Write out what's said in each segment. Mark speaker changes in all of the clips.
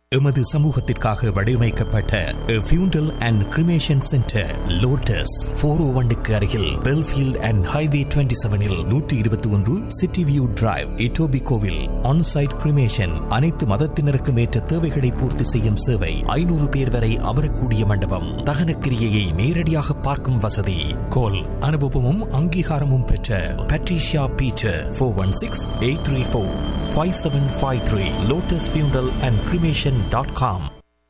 Speaker 1: எமது சமூகத்திற்காக வடிவமைக்கப்பட்ட funeral and cremation centre Lotus four O ஒன்னுக்கு அருகில் பெல்ஃபீல்ட் அண்ட் ஹைவே டுவெண்ட்டி செவனில் நூற்றி இருபத்தி ஒன்று சிட்டி வியூ டிரைவ் இட்டோபி கோவில் ஆன்சைட் கிரிமேஷன் அனைத்து மதத்தினருக்கும் ஏற்ற தேவைகளை பூர்த்தி செய்யும் சேவை ஐநூறு பேர் வரை அமரக்கூடிய மண்டபம் தகனக்கிரியையை நேரடியாக பார்க்கும் வசதி கோல் அனுபவமும் அங்கீகாரமும் பெற்ற Patricia Beecher four one six eight three four five seven five three Lotus funeral and cremation dot com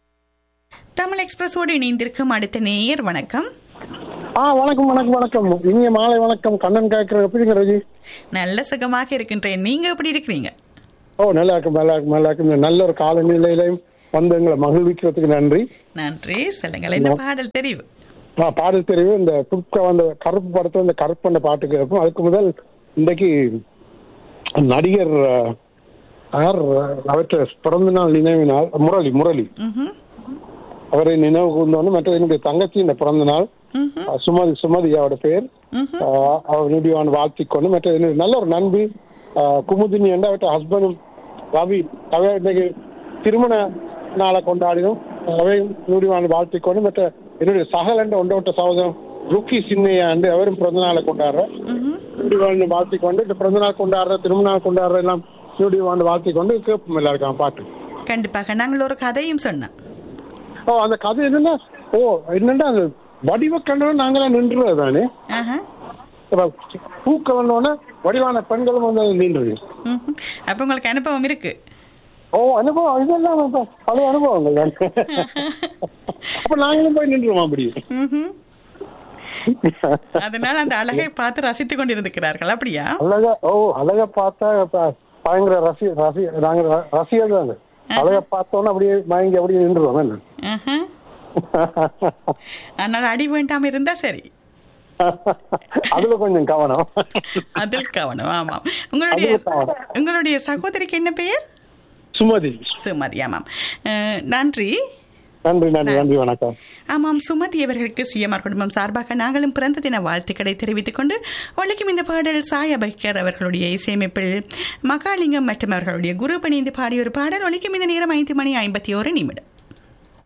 Speaker 2: Tamil எக்ஸ்பிரஸோடு இணைந்திருக்கும் அடுத்த நேயர் வணக்கம்
Speaker 3: ஆ வணக்கம் வணக்கம் வணக்கம் இனிய மாலை வணக்கம் கண்ணன் கேட்கிற எப்படிங்க ரஜி
Speaker 2: நல்ல சுகமாக இருக்கின்றேன் நீங்க எப்படி இருக்கிறீங்க
Speaker 3: ஓ நல்லா இருக்கும் நல்லா இருக்கும் நல்லா இருக்கும் நல்ல ஒரு காலநிலையிலையும் வந்து எங்களை மகிழ்விக்கிறதுக்கு நன்றி
Speaker 2: நன்றி சொல்லுங்கள் என்ன பாடல் தெரிவு
Speaker 3: ஆ பாடல் தெரிவு இந்த புக்க வந்த கருப்பு படத்துல இந்த கருப்பு அந்த பாட்டு கேட்போம் அதுக்கு முதல் இன்றைக்கு நடிகர் அஹ், யார் அவற்றை பிறந்த நாள் நினைவு நாள் முரளி முரளி
Speaker 2: ம்ஹும்.
Speaker 3: அவரை நினைவு கூர்ந்தோன்னு மற்ற என்னுடைய தங்கச்சி இந்த பிறந்த நாள்
Speaker 2: ம்ஹும்.
Speaker 3: அஹ், சுமதி சுமதி அவரோட பேர்
Speaker 2: ம்ஹும்.
Speaker 3: ஆஹ் அவர் நீடிவான் வாழ்த்திக்கொண்டு மற்ற என்னுடைய நல்ல ஒரு நண்பி ஆஹ் குமுதினி என்ற அவற்றை ஹஸ்பண்டும் ரவி அவை இன்னைக்கு திருமண நாளை கொண்டாடினோம் அவையும் நீடிவான் வாழ்த்திக்கொண்டு மற்ற என்னுடைய சகல் என்ற ஒன்றோட்ட சகோதரம் ருக்கி சின்னையா என்று அவரும் பிறந்த நாளை கொண்டாடுறோம்
Speaker 2: ம்ஹும்.
Speaker 3: நீடிவான் வாழ்த்திக்கொண்டு இந்த பிறந்த நாள் கொண்டாடுற திருமண நாள் கொண்டாடுற எல்லாம் நீடிவான் வாழ்த்திக்கொண்டு கேட்போம் எல்லாருக்கும் பாட்டு
Speaker 2: கண்டிப்பாக நாங்கள் ஒரு கதையும் சொன்னோம்
Speaker 3: ஓ அந்த கதை என்னன்னா ஓ என்னன்னா அந்த வடிவ கண்டவன் நாங்களாம் நின்றுறது தானே
Speaker 2: ஆஹா.
Speaker 3: இப்ப பூக்க வந்தோடனே வடிவான பெண்களும் வந்து அது நின்றுது
Speaker 2: ம்ஹும். அப்ப உங்களுக்கு அனுபவம் இருக்கு
Speaker 3: ஓ அனுபவம் இதெல்லாம் இப்ப பழைய அனுபவங்கள் தான் அப்ப நாங்களும் போய் நின்றுவோம் அப்படி
Speaker 2: ம்ஹும். அதனால அந்த அழகை பார்த்து ரசித்துக் கொண்டிருக்கிறார்கள் அப்படியா
Speaker 3: அழகா ஓ அழகா பார்த்தா இப்ப பயங்கர ரசி ரசி நாங்க ர- ரசிகர் தாங்க அழகா பார்த்தோன்னா அப்படியே மயங்கி அப்படியே நின்றுவோம் என்ன
Speaker 2: ஆஹா. ஆனால் அடி வேண்டாம இருந்தா சரி
Speaker 3: அதுல கொஞ்சம் கவனம்
Speaker 2: அதில் கவனம் ஆமாம் உங்களுடைய
Speaker 3: அதில் கவனம்.
Speaker 2: உங்களுடைய சகோதரிக்கு என்ன பெயர்
Speaker 3: சுமதி
Speaker 2: சுமதி ஆமாம் அஹ், நன்றி
Speaker 3: நன்றி நன்றி நன்றி வணக்கம்
Speaker 2: ஆமாம் சுமதி அவர்களுக்கு சிஎம்ஆர் குடும்பம் சார்பாக நாங்களும் பிறந்த தின வாழ்த்துக்களை தெரிவித்துக் கொண்டு ஒழிக்கும் இந்த பாடல் சாய பைக்கர் அவர்களுடைய இசையமைப்பில் மகாலிங்கம் மற்றும் அவர்களுடைய குரு பணிந்து பாடிய ஒரு பாடல் ஒழிக்கும் இந்த நேரம் ஐந்து மணி ஐம்பத்தி ஒரு நிமிடம்